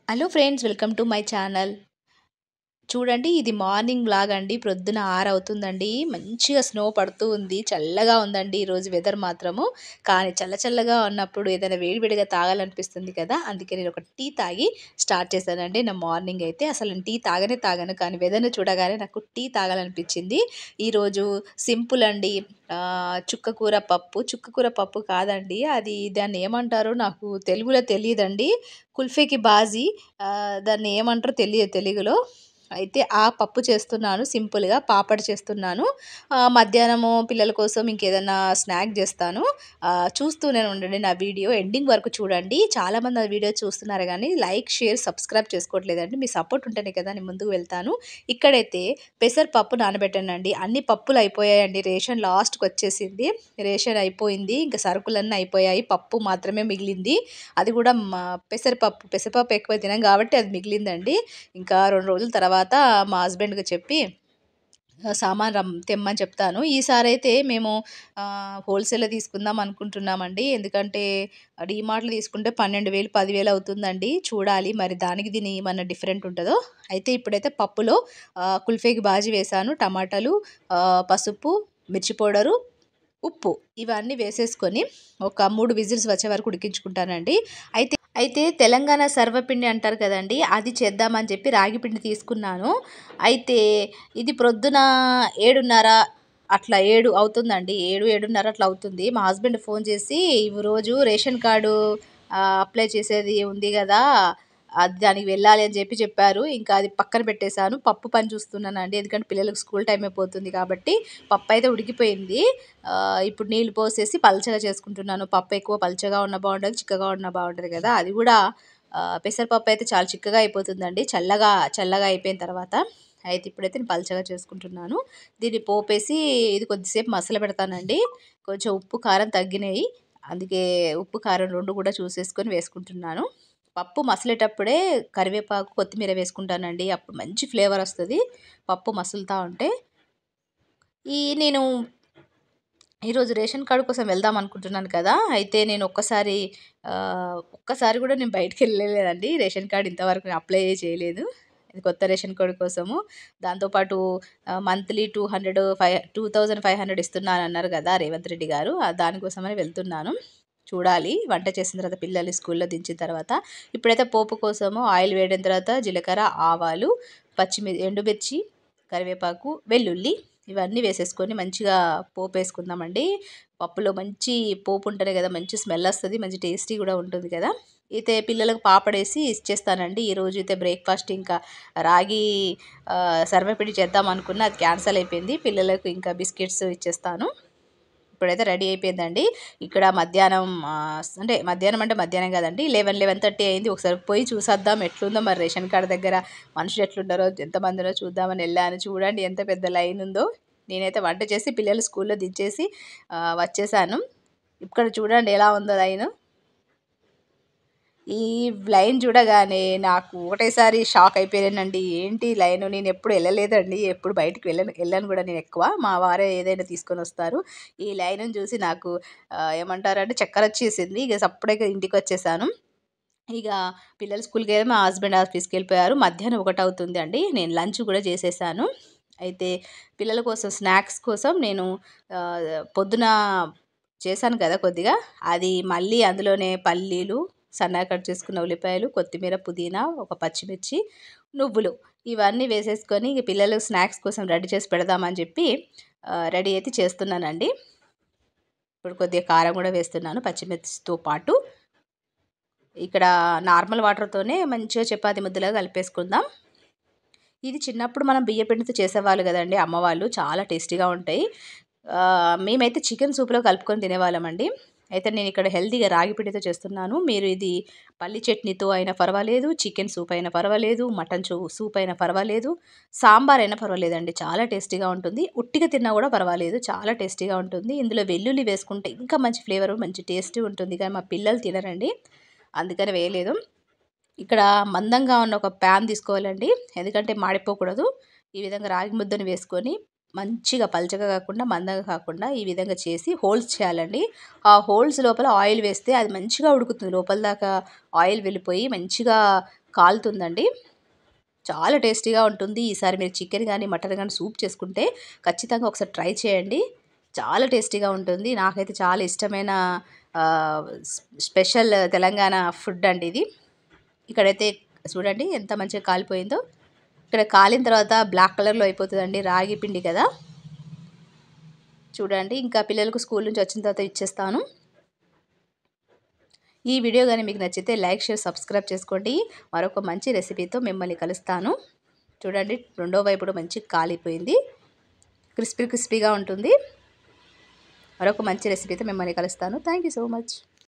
hello friends welcome to my channel చూడండి ఇది morning vlog అండి ప్రొద్దున ఆరు అవుతుందండి మంచిగా స్నో పడుతూ ఉంది చల్లగా ఉందండి ఈరోజు వెదర్ మాత్రము కానీ చల్ల చల్లగా ఉన్నప్పుడు ఏదైనా వేడివేడిగా తాగాలనిపిస్తుంది కదా అందుకే నేను ఒక టీ తాగి స్టార్ట్ చేశానండి నా మార్నింగ్ అయితే అసలు నేను టీ తాగనే తాగాను కానీ వెదర్ని చూడగానే నాకు టీ తాగాలనిపించింది ఈరోజు సింపుల్ అండి ఆ, చుక్కకూర పప్పు చుక్కకూర పప్పు కాదండి అది దాన్ని ఏమంటారో నాకు తెలుగులో తెలియదండి కుల్ఫేకి బాజీ ఆ, దాన్ని ఏమంటారో తెలియదు తెలుగులో అయితే ఆ పప్పు చేస్తున్నాను సింపుల్గా పాపడ్ చేస్తున్నాను ఆ, మధ్యాహ్నము పిల్లల కోసం ఇంకేదైనా స్నాక్ చేస్తాను ఆ, చూస్తూనే ఉండండి నా వీడియో ఎండింగ్ వరకు చూడండి చాలామంది ఆ వీడియో చూస్తున్నారు కానీ లైక్ షేర్ సబ్స్క్రైబ్ చేసుకోవట్లేదండి మీ సపోర్ట్ ఉంటేనే కదా నేను ముందుకు వెళ్తాను ఇక్కడైతే పెసరపప్పు నానబెట్టానండి అన్ని పప్పులు అయిపోయాయండి రేషన్ లాస్ట్కి వచ్చేసింది రేషన్ అయిపోయింది ఇంకా సరుకులన్నీ అయిపోయాయి పప్పు మాత్రమే మిగిలింది అది కూడా మా పెసరపప్పు పెసరపప్పు ఎక్కువ తినాం కాబట్టి అది మిగిలిందండి ఇంకా రెండు రోజుల తర్వాత మా హస్బెండ్కి చెప్పి ఆ, సామాన్ రమ్ తెమ్మని చెప్తాను ఈసారి అయితే మేము హోల్సేల్లో తీసుకుందాం అనుకుంటున్నామండి ఎందుకంటే డీమార్ట్లో తీసుకుంటే పన్నెండు వేలు పదివేలు అవుతుందండి చూడాలి మరి దానికి దీని ఏమన్నా డిఫరెంట్ ఉంటుందో అయితే ఇప్పుడైతే పప్పులో ఆ, కుల్ఫేకి బాజీ వేసాను టమాటాలు ఆ, పసుపు మిర్చి పౌడరు ఉప్పు ఇవన్నీ వేసేసుకొని ఒక మూడు విజిల్స్ వచ్చే వరకు ఉడికించుకుంటానండి అయితే అయితే తెలంగాణ సర్వపిండి అంటారు కదండి అది చేద్దామని చెప్పి రాగి పిండి తీసుకున్నాను అయితే ఇది ప్రొద్దున ఏడున్నర అట్లా ఏడు అవుతుందండి ఏడు ఏడున్నర అట్లా అవుతుంది మా హస్బెండ్ ఫోన్ చేసి ఈ రోజు రేషన్ కార్డు ఆ, అప్లై చేసేది ఉంది కదా అది దానికి వెళ్ళాలి అని చెప్పి చెప్పారు ఇంకా అది పక్కన పెట్టేశాను పప్పు పని చూస్తున్నానండి ఎందుకంటే పిల్లలకు స్కూల్ టైం అయిపోతుంది కాబట్టి పప్పు అయితే ఉడికిపోయింది ఆ, ఇప్పుడు నీళ్ళు పోసేసి పల్చగా చేసుకుంటున్నాను పప్పు ఎక్కువ పల్చగా ఉన్న బాగుంటుంది చిక్కగా ఉన్న బాగుంటుంది కదా అది కూడా ఆ, పెసరపప్పు అయితే చాలా చిక్కగా అయిపోతుందండి చల్లగా చల్లగా అయిపోయిన తర్వాత అయితే ఇప్పుడైతే నేను పల్చగా చేసుకుంటున్నాను దీన్ని పోపేసి ఇది కొద్దిసేపు మసలు పెడతానండి కొంచెం ఉప్పు కారం తగ్గినాయి అందుకే ఉప్పు కారం రెండు కూడా చూసేసుకొని వేసుకుంటున్నాను పప్పు మసలేటప్పుడే కరివేపాకు కొత్తిమీర వేసుకుంటానండి అప్పుడు మంచి ఫ్లేవర్ వస్తుంది పప్పు మసులుతూ ఉంటే ఈ నేను ఈరోజు రేషన్ కార్డు కోసం వెళ్దాం అనుకుంటున్నాను కదా అయితే నేను ఒక్కసారి ఆ, ఒక్కసారి కూడా నేను బయటికి వెళ్ళలేదండి రేషన్ కార్డు ఇంతవరకు నేను అప్లై చేయలేదు ఇది కొత్త రేషన్ కార్డు కోసము దాంతోపాటు monthly two hundred five two thousand five hundred ఇస్తున్నాను అన్నారు కదా రేవంత్ రెడ్డి గారు ఆ దానికోసమని వెళ్తున్నాను చూడాలి వంట చేసిన తర్వాత పిల్లలు స్కూల్లో దించిన తర్వాత ఇప్పుడైతే పోపు కోసము ఆయిల్ వేడిన తర్వాత జీలకర్ర ఆవాలు పచ్చిమిర్చి ఎండుమిర్చి కరివేపాకు వెల్లుల్లి ఇవన్నీ వేసేసుకొని మంచిగా పోపు వేసుకుందామండి పప్పులో మంచి పోపు ఉంటేనే కదా మంచి స్మెల్ వస్తుంది మంచి టేస్టీ కూడా ఉంటుంది కదా అయితే పిల్లలకు పాపడేసి ఇచ్చేస్తానండి ఈరోజు అయితే బ్రేక్ఫాస్ట్ ఇంకా రాగి ఆ, సర్వపిండి చేద్దాం అనుకున్న అది క్యాన్సిల్ అయిపోయింది పిల్లలకు ఇంకా బిస్కెట్స్ ఇచ్చేస్తాను ఇప్పుడైతే రెడీ అయిపోయిందండి ఇక్కడ మధ్యాహ్నం ఆ, అంటే మధ్యాహ్నం అంటే మధ్యాహ్నం కదండి లెవెన్ లెవెన్ థర్టీ అయింది ఒకసారి పోయి చూసేద్దాం ఎట్లుందో మరి రేషన్ కార్డు దగ్గర మనుషులు ఎట్లుంటారో ఎంతమంది ఉన్నారో చూద్దామని వెళ్ళాను చూడండి ఎంత పెద్ద లైన్ ఉందో నేనైతే వంట చేసి పిల్లలు స్కూల్లో దించేసి ఆ, వచ్చేసాను ఇక్కడ చూడండి ఎలా ఉందో లైన్ ఈ లైన్ చూడగానే నాకు ఒకటేసారి షాక్ అయిపోయానండి ఏంటి లైన్ నేను ఎప్పుడు వెళ్ళలేదండి ఎప్పుడు బయటికి వెళ్ళను వెళ్ళను కూడా నేను ఎక్కువ మా వారే ఏదైనా తీసుకొని వస్తారు ఈ లైన్ చూసి నాకు ఆ, ఏమంటారంటే చక్కెర వచ్చేసింది ఇక సప్పుడే ఇంటికి వచ్చేసాను ఇక పిల్లలు స్కూల్కి వెళ్ళి మా హస్బెండ్ ఆఫీస్కి వెళ్ళిపోయారు మధ్యాహ్నం ఒకటి అవుతుంది అండి నేను లంచ్ కూడా చేసేసాను అయితే పిల్లల కోసం స్నాక్స్ కోసం నేను ఆ, పొద్దున చేశాను కదా కొద్దిగా అది మళ్ళీ అందులోనే పల్లీలు సన్నగా కట్ చేసుకున్న ఉల్లిపాయలు కొత్తిమీర పుదీనా ఒక పచ్చిమిర్చి నువ్వులు ఇవన్నీ వేసేసుకొని ఇక పిల్లలు స్నాక్స్ కోసం రెడీ చేసి పెడదామని చెప్పి ఆ, రెడీ అయితే చేస్తున్నానండి ఇప్పుడు కొద్దిగా కారం కూడా వేస్తున్నాను పచ్చిమిర్చితో పాటు ఇక్కడ నార్మల్ వాటర్తోనే మంచిగా చపాతి ముద్దలాగా కలిపేసుకుందాం ఇది చిన్నప్పుడు మనం బియ్య పిండితో చేసేవాళ్ళు కదండి అమ్మవాళ్ళు చాలా టేస్టీగా ఉంటాయి ఆ, మేమైతే చికెన్ సూప్లో కలుపుకొని తినేవాళ్ళమండి అయితే నేను ఇక్కడ హెల్తీగా రాగి పిండితో చేస్తున్నాను మీరు ఇది పల్లి చట్నీతో అయినా పర్వాలేదు చికెన్ సూప్ అయినా పర్వాలేదు మటన్ చూ సూప్ అయినా పర్వాలేదు సాంబార్ అయినా పర్వాలేదండి చాలా టేస్టీగా ఉంటుంది ఉట్టిగా తిన్నా కూడా పర్వాలేదు చాలా టేస్టీగా ఉంటుంది ఇందులో వెల్లుల్లి వేసుకుంటే ఇంకా మంచి ఫ్లేవర్ మంచి టేస్టీ ఉంటుంది కానీ మా పిల్లలు తినరండి అందుకని వేయలేదు ఇక్కడ మందంగా ఉన్న ఒక ప్యాన్ తీసుకోవాలండి ఎందుకంటే మాడిపోకూడదు ఈ విధంగా రాగి ముద్దను వేసుకొని మంచిగా పలచగా కాకుండా మందంగా కాకుండా ఈ విధంగా చేసి హోల్స్ చేయాలండి ఆ హోల్స్ లోపల ఆయిల్ వేస్తే అది మంచిగా ఉడుకుతుంది లోపల దాకా ఆయిల్ వెళ్ళిపోయి మంచిగా కాలుతుందండి చాలా టేస్టీగా ఉంటుంది ఈసారి మీరు చికెన్ కానీ మటన్ కానీ సూప్ చేసుకుంటే ఖచ్చితంగా ఒకసారి ట్రై చేయండి చాలా టేస్టీగా ఉంటుంది నాకైతే చాలా ఇష్టమైన ఆ, స్పెషల్ తెలంగాణ ఫుడ్ అండి ఇది ఇక్కడైతే చూడండి ఎంత మంచిగా కాలిపోయిందో ఇక్కడ కాలిన తర్వాత బ్లాక్ కలర్లో అయిపోతుందండి రాగి పిండి కదా చూడండి ఇంకా పిల్లలకు స్కూల్ నుంచి వచ్చిన తర్వాత ఇచ్చేస్తాను ఈ వీడియో కానీ మీకు నచ్చితే లైక్ షేర్ సబ్స్క్రైబ్ చేసుకోండి మరొక మంచి రెసిపీతో మిమ్మల్ని కలుస్తాను చూడండి రెండో వైపుడు మంచి కాలిపోయింది క్రిస్పీ క్రిస్పీగా ఉంటుంది మరొక మంచి రెసిపీతో మిమ్మల్ని కలుస్తాను థ్యాంక్ యూ సో మచ్